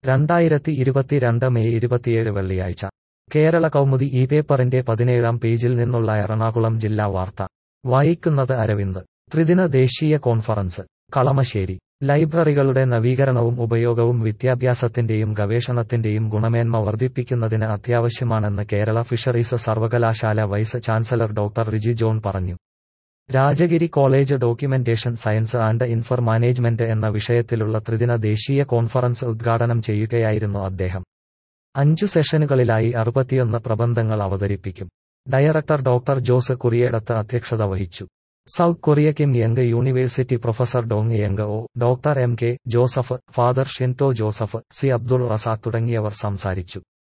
രണ്ടായിരത്തി ഇരുപത്തിരണ്ട് മെയ് ഇരുപത്തിയേഴ് വെള്ളിയാഴ്ച കേരള കൗമുദി ഈ പേപ്പറിന്റെ പതിനേഴാം പേജിൽ നിന്നുള്ള എറണാകുളം ജില്ലാ വാർത്ത വായിക്കുന്നത് അരവിന്ദ് ത്രിദിന ദേശീയ കോൺഫറൻസ് കളമശ്ശേരി ലൈബ്രറികളുടെ നവീകരണവും ഉപയോഗവും വിദ്യാഭ്യാസത്തിന്റെയും ഗവേഷണത്തിന്റെയും ഗുണമേന്മ വർദ്ധിപ്പിക്കുന്നതിന് അത്യാവശ്യമാണെന്ന് കേരള ഫിഷറീസ് സർവകലാശാല vice chancellor doctor Riji John പറഞ്ഞു Rajagiri college documentation science and information management എന്ന വിഷയത്തിലുള്ള ത്രിദിന ദേശീയ കോൺഫറൻസ് ഉദ്ഘാടനം ചെയ്യുകയായിരുന്നു അദ്ദേഹം അഞ്ചു സെഷനുകളിലായി അറുപത്തിയൊന്ന് പ്രബന്ധങ്ങൾ അവതരിപ്പിക്കും ഡയറക്ടർ ഡോക്ടർ ജോസ് കുറിയേടത്ത് അധ്യക്ഷത വഹിച്ചു South Korea Kim Young university professor Dong Young O doctor M K Joseph father Shinto Joseph C Abdul Razak തുടങ്ങിയവർ സംസാരിച്ചു